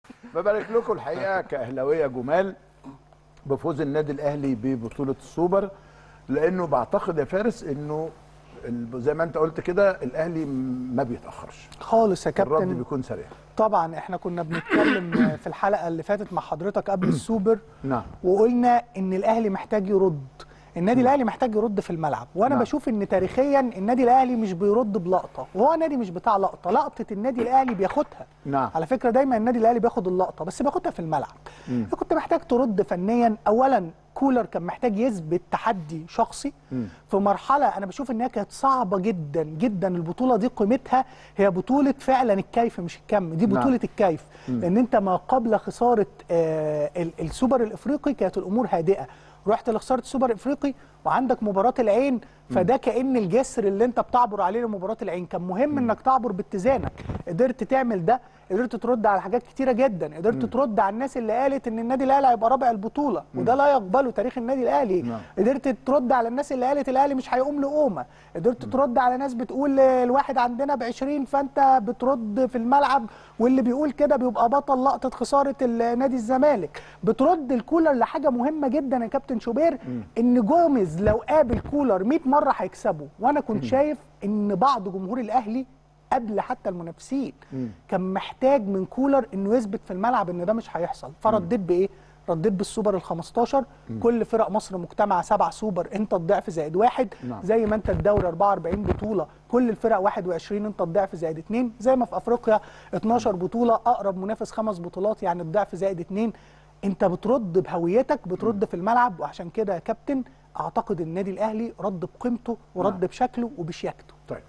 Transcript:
ببارك لكم الحقيقه كاهلاويه جمال بفوز النادي الاهلي ببطوله السوبر لانه بعتقد يا فارس انه ال- زي ما انت قلت كده الاهلي ما بيتاخرش خالص يا الرد كابتن بيكون سريع طبعا احنا كنا بنتكلم في الحلقه اللي فاتت مع حضرتك قبل السوبر نعم وقلنا ان الاهلي محتاج يرد النادي الاهلي محتاج يرد في الملعب وانا نعم. بشوف ان تاريخيا النادي الاهلي مش بيرد بلقطه وهو نادي مش بتاع لقطه لقطه النادي الاهلي بياخدها نعم على فكره دايما النادي الاهلي بياخد اللقطه بس بياخدها في الملعب انت كنت محتاج ترد فنيا اولا كولر كان محتاج يثبت تحدي شخصي في مرحله انا بشوف انها كانت صعبه جدا جدا البطوله دي قيمتها هي بطوله فعلا الكيف مش الكم دي نعم. بطوله الكيف لان انت ما قبل خساره آه ال- السوبر الافريقي كانت الامور هادئه رحت لخساره السوبر الافريقي وعندك مباراه العين فده كان الجسر اللي انت بتعبر عليه لمباراه العين كان مهم انك تعبر باتزانك قدرت تعمل ده قدرت ترد على حاجات كتيره جدا قدرت ترد على الناس اللي قالت ان النادي الاهلي هيبقى رابع البطوله وده لا يقبله تاريخ النادي الاهلي نعم. قدرت ترد على الناس اللي قالت الاهلي مش هيقوم لقومه قدرت ترد على ناس بتقول الواحد عندنا ب 20 فانت بترد في الملعب واللي بيقول كده بيبقى بطل لقطه خساره ال- نادي الزمالك بترد الكولر لحاجه مهمه جدا يا كابتن شوبير ان جوميز لو قابل كولر 100 مره هيكسبه وانا كنت شايف ان بعض جمهور الاهلي قبل حتى المنافسين كان محتاج من كولر انه يثبت في الملعب ان ده مش هيحصل فرديت بايه رديت بالسوبر ال 15 كل فرق مصر مجتمعه سبع سوبر انت الضعف زائد واحد نعم. زي ما انت الدوري 44 بطوله كل الفرق 21 انت الضعف زائد اثنين زي ما في افريقيا 12 بطوله اقرب منافس خمس بطولات يعني الضعف زائد اثنين انت بترد بهويتك بترد في الملعب وعشان كده يا كابتن اعتقد النادي الاهلي رد بقيمته ورد نعم. بشكله وبشياكته طيب